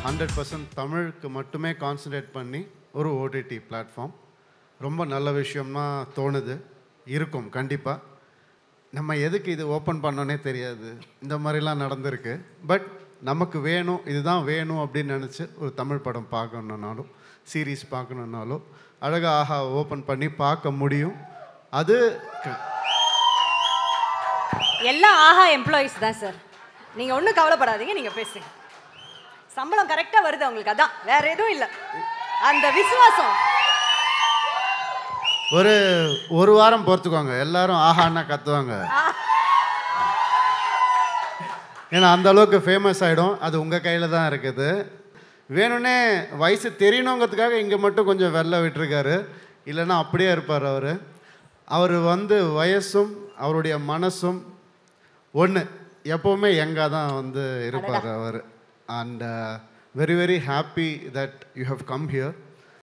hundred percent தமிழுக்கு மட்டுமே concentrate பண்ணி ஒரு ஓடிடி பிளாட்ஃபார்ம் ரொம்ப நல்ல விஷயம்னா தோணுது இருக்கும் கண்டிப்பாக நம்ம எதுக்கு இது ஓப்பன் பண்ணோன்னே தெரியாது இந்த மாதிரிலாம் நடந்திருக்கு பட் நமக்கு வேணும் இதுதான் வேணும் அப்படின்னு நினச்சி ஒரு தமிழ் படம் பார்க்கணுன்னாலும் சீரீஸ் பார்க்கணுன்னாலும் அழகாக ஆஹா ஓப்பன் பண்ணி பார்க்க முடியும் அது க- எல்லாம் ஆஹா எம்ப்ளாயீஸ் தான் சார் நீங்கள் ஒன்றும் கவலைப்படாதீங்க நீங்கள் பேசுங்க சம்பளம் கரெக்டாக வருது அவங்களுக்கு அதான் வேற எதுவும் இல்லை அந்த விசுவாசம் ஒரு ஒரு வாரம் பொறுத்துக்கோங்க எல்லாரும் ஆஹான்னா கத்துவாங்க ஏன்னா அந்த அளவுக்கு ஃபேமஸ் ஆகிடும் அது உங்கள் கையில் தான் இருக்குது வேணும்னே வயசு தெரியணுங்கிறதுக்காக இங்கே மட்டும் கொஞ்சம் வெள்ளை விட்டுருக்காரு இல்லைன்னா அப்படியே இருப்பார் அவர் அவர் வந்து வயசும் அவருடைய மனசும் ஒன்று எப்போவுமே யங்காக தான் வந்து இருப்பார் அவர் and very very happy that you have come here